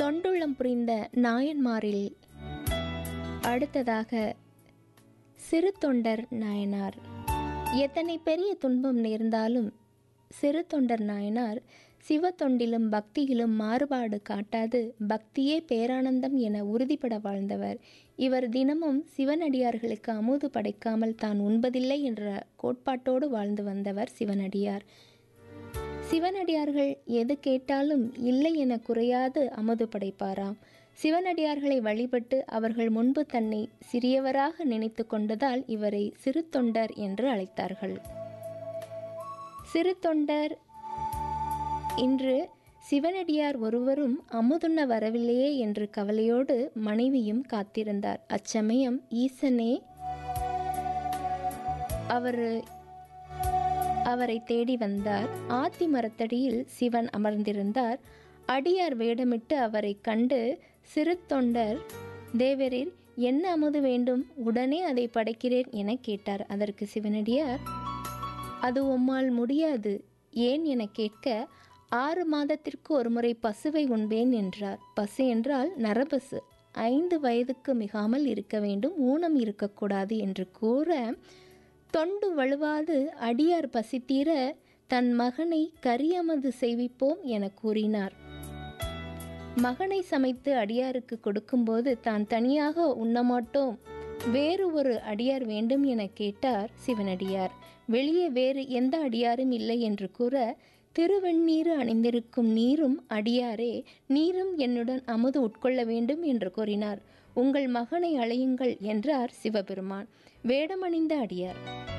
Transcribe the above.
தொண்டுள்ளம் புரிந்த நாயன்மாரில் அடுத்ததாக சிறு தொண்டர் நாயனார் எத்தனை பெரிய துன்பம் நேர்ந்தாலும் சிறு தொண்டர் நாயனார் சிவ தொண்டிலும் பக்தியிலும் மாறுபாடு காட்டாது பக்தியே பேரானந்தம் என உறுதிப்பட வாழ்ந்தவர் இவர் தினமும் சிவனடியார்களுக்கு அமுது படைக்காமல் தான் உண்பதில்லை என்ற கோட்பாட்டோடு வாழ்ந்து வந்தவர் சிவனடியார் சிவனடியார்கள் எது கேட்டாலும் இல்லை என குறையாது அமுது படைப்பாராம் சிவனடியார்களை வழிபட்டு அவர்கள் முன்பு தன்னை சிறியவராக நினைத்து கொண்டதால் இவரை சிறு தொண்டர் என்று அழைத்தார்கள் சிறு தொண்டர் இன்று சிவனடியார் ஒருவரும் அமுதுண்ண வரவில்லையே என்று கவலையோடு மனைவியும் காத்திருந்தார் அச்சமயம் ஈசனே அவர் அவரை தேடி வந்தார் ஆத்தி மரத்தடியில் சிவன் அமர்ந்திருந்தார் அடியார் வேடமிட்டு அவரை கண்டு சிறு தொண்டர் தேவரீர் என்ன அமுது வேண்டும் உடனே அதை படைக்கிறேன் என கேட்டார் அதற்கு சிவனடியார் அது உம்மால் முடியாது ஏன் என கேட்க ஆறு மாதத்திற்கு ஒருமுறை பசுவை உண்பேன் என்றார் பசு என்றால் நரபசு ஐந்து வயதுக்கு மிகாமல் இருக்க வேண்டும் ஊனம் இருக்கக்கூடாது என்று கூற தொண்டு வலுவாது அடியார் பசித்தீர தன் மகனை கரியமது செய்விப்போம் என கூறினார் மகனை சமைத்து அடியாருக்கு கொடுக்கும்போது தான் தனியாக உண்ணமாட்டோம் வேறு ஒரு அடியார் வேண்டும் என கேட்டார் சிவனடியார் வெளியே வேறு எந்த அடியாரும் இல்லை என்று கூற திருவெண்ணீரு அணிந்திருக்கும் நீரும் அடியாரே நீரும் என்னுடன் அமுது உட்கொள்ள வேண்டும் என்று கூறினார் உங்கள் மகனை அழையுங்கள் என்றார் சிவபெருமான் வேடமணிந்த அடியார்